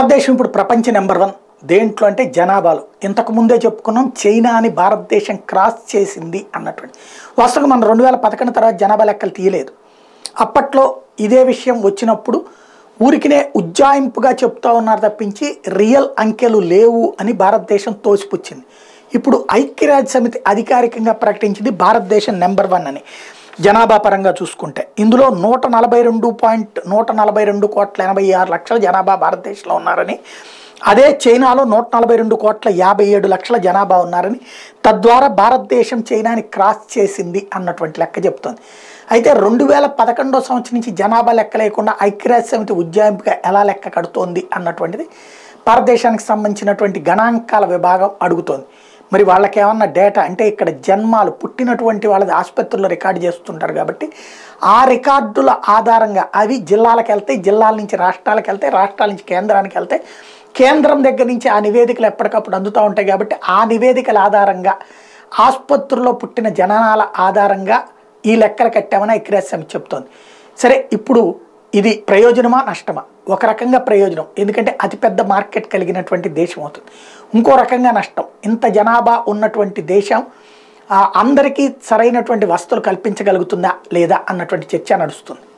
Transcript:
భారతదేశం ఇప్పుడు ప్రపంచ నెంబర్ వన్ దేంట్లో అంటే జనాభాలో ఇంతకు ముందే చెప్పుకున్నాం చైనాని భారతదేశం క్రాస్ చేసింది అన్నటువంటి వాస్తవంగా మనం రెండు వేల పదకొండు తర్వాత జనాభా లెక్కలు తీయలేదు అప్పట్లో ఇదే విషయం వచ్చినప్పుడు ఊరికినే ఉజ్జాయింపుగా చెప్తా ఉన్నారు తప్పించి రియల్ అంకెలు లేవు అని భారతదేశం తోసిపుచ్చింది ఇప్పుడు ఐక్యరాజ్య సమితి అధికారికంగా ప్రకటించింది భారతదేశం నెంబర్ వన్ అని జనాభా పరంగా చూసుకుంటే ఇందులో నూట నలభై రెండు పాయింట్ నూట నలభై రెండు కోట్ల ఎనభై ఆరు లక్షల జనాభా భారతదేశంలో ఉన్నారని అదే చైనాలో నూట నలభై రెండు కోట్ల యాభై ఏడు లక్షల జనాభా ఉన్నారని తద్వారా భారతదేశం చైనాని క్రాస్ చేసింది అన్నటువంటి లెక్క చెప్తోంది అయితే రెండు వేల పదకొండో సంవత్సరం నుంచి జనాభా లెక్క లేకుండా ఐక్యరాజ్య సమితి ఉజ్జాయింపుగా ఎలా లెక్క కడుతోంది అన్నటువంటిది భారతదేశానికి సంబంధించినటువంటి గణాంకాల విభాగం అడుగుతోంది మరి వాళ్ళకి ఏమన్నా డేటా అంటే ఇక్కడ జన్మాలు పుట్టినటువంటి వాళ్ళది ఆసుపత్రుల్లో రికార్డు చేస్తుంటారు కాబట్టి ఆ రికార్డుల ఆధారంగా అవి జిల్లాలకు వెళ్తాయి జిల్లాల నుంచి రాష్ట్రాలకు వెళ్తాయి రాష్ట్రాల నుంచి కేంద్రానికి వెళ్తాయి కేంద్రం దగ్గర నుంచి ఆ నివేదికలు ఎప్పటికప్పుడు అందుతూ ఉంటాయి కాబట్టి ఆ నివేదికల ఆధారంగా ఆసుపత్రుల్లో పుట్టిన జననాల ఆధారంగా ఈ లెక్కలు కట్టామని ఐక్యరాజ్య సమితి చెప్తోంది సరే ఇప్పుడు ఇది ప్రయోజనమా నష్టమా ఒక రకంగా ప్రయోజనం ఎందుకంటే అతిపెద్ద మార్కెట్ కలిగినటువంటి దేశం అవుతుంది ఇంకో రకంగా నష్టం ఇంత జనాభా ఉన్నటువంటి దేశం ఆ, అందరికీ సరైనటువంటి వస్తువులు కల్పించగలుగుతుందా లేదా అన్నటువంటి చర్చ నడుస్తుంది